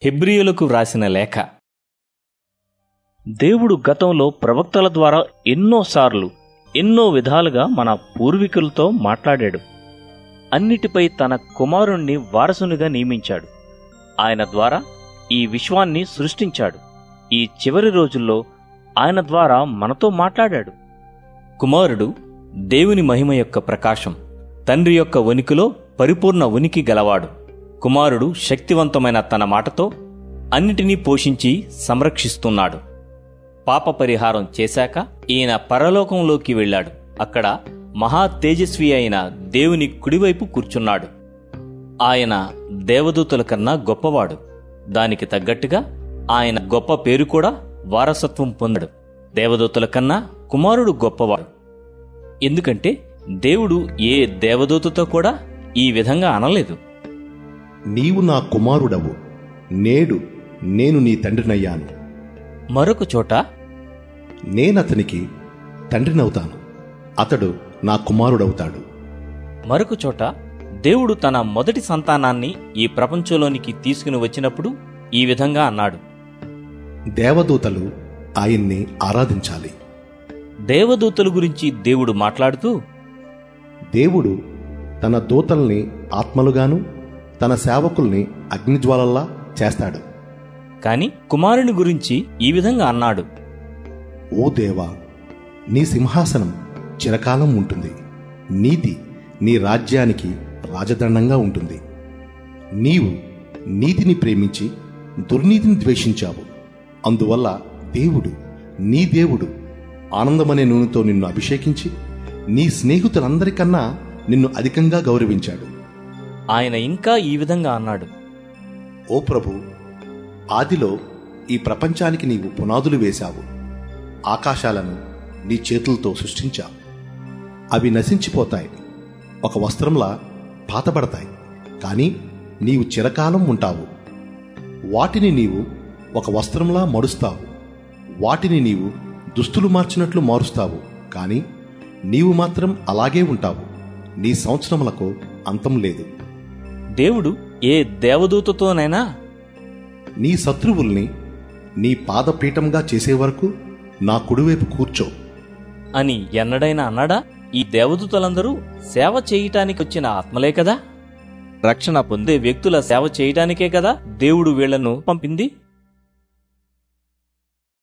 హెబ్రియులకు వ్రాసిన లేఖ దేవుడు గతంలో ప్రవక్తల ద్వారా ఎన్నోసార్లు ఎన్నో విధాలుగా మన పూర్వీకులతో మాట్లాడాడు అన్నిటిపై తన కుమారుణ్ణి వారసునిగా నియమించాడు ఆయన ద్వారా ఈ విశ్వాన్ని సృష్టించాడు ఈ చివరి రోజుల్లో ఆయన ద్వారా మనతో మాట్లాడాడు కుమారుడు దేవుని మహిమ యొక్క ప్రకాశం తండ్రి యొక్క ఉనికిలో పరిపూర్ణ ఉనికి గలవాడు కుమారుడు శక్తివంతమైన తన మాటతో అన్నిటినీ పోషించి సంరక్షిస్తున్నాడు పాప పరిహారం చేశాక ఈయన పరలోకంలోకి వెళ్ళాడు అక్కడ మహా తేజస్వి అయిన దేవుని కుడివైపు కూర్చున్నాడు ఆయన దేవదూతల కన్నా గొప్పవాడు దానికి తగ్గట్టుగా ఆయన గొప్ప పేరు కూడా వారసత్వం పొందాడు దేవదూతల కన్నా కుమారుడు గొప్పవాడు ఎందుకంటే దేవుడు ఏ దేవదూతతో కూడా ఈ విధంగా అనలేదు నీవు నా కుమారుడవు నేడు నేను నీ తండ్రినయ్యాను మరొక చోట నేనతనికి తండ్రినవుతాను అతడు నా కుమారుడవుతాడు మరొక చోట దేవుడు తన మొదటి సంతానాన్ని ఈ ప్రపంచంలోనికి తీసుకుని వచ్చినప్పుడు ఈ విధంగా అన్నాడు దేవదూతలు ఆయన్ని ఆరాధించాలి దేవదూతల గురించి దేవుడు మాట్లాడుతూ దేవుడు తన దూతల్ని ఆత్మలుగాను తన సేవకుల్ని అగ్నిజ్వాలల్లా చేస్తాడు కాని కుమారుని గురించి ఈ విధంగా అన్నాడు ఓ దేవా నీ సింహాసనం చిరకాలం ఉంటుంది నీతి నీ రాజ్యానికి రాజదండంగా ఉంటుంది నీవు నీతిని ప్రేమించి దుర్నీతిని ద్వేషించావు అందువల్ల దేవుడు నీ దేవుడు ఆనందమనే నూనెతో నిన్ను అభిషేకించి నీ స్నేహితులందరికన్నా నిన్ను అధికంగా గౌరవించాడు ఆయన ఇంకా ఈ విధంగా అన్నాడు ఓ ప్రభు ఆదిలో ఈ ప్రపంచానికి నీవు పునాదులు వేశావు ఆకాశాలను నీ చేతులతో సృష్టించావు అవి నశించిపోతాయి ఒక వస్త్రంలా పాతబడతాయి కానీ నీవు చిరకాలం ఉంటావు వాటిని నీవు ఒక వస్త్రంలా మడుస్తావు వాటిని నీవు దుస్తులు మార్చినట్లు మారుస్తావు కానీ నీవు మాత్రం అలాగే ఉంటావు నీ సంవత్సరములకు అంతం లేదు దేవుడు ఏ దేవదూతతోనైనా నీ శత్రువుల్ని నీ పాదపీఠంగా చేసే వరకు నా కుడివైపు కూర్చో అని ఎన్నడైనా అన్నాడా ఈ దేవదూతలందరూ సేవ చేయటానికి వచ్చిన ఆత్మలే కదా రక్షణ పొందే వ్యక్తుల సేవ చేయటానికే కదా దేవుడు వీళ్లను పంపింది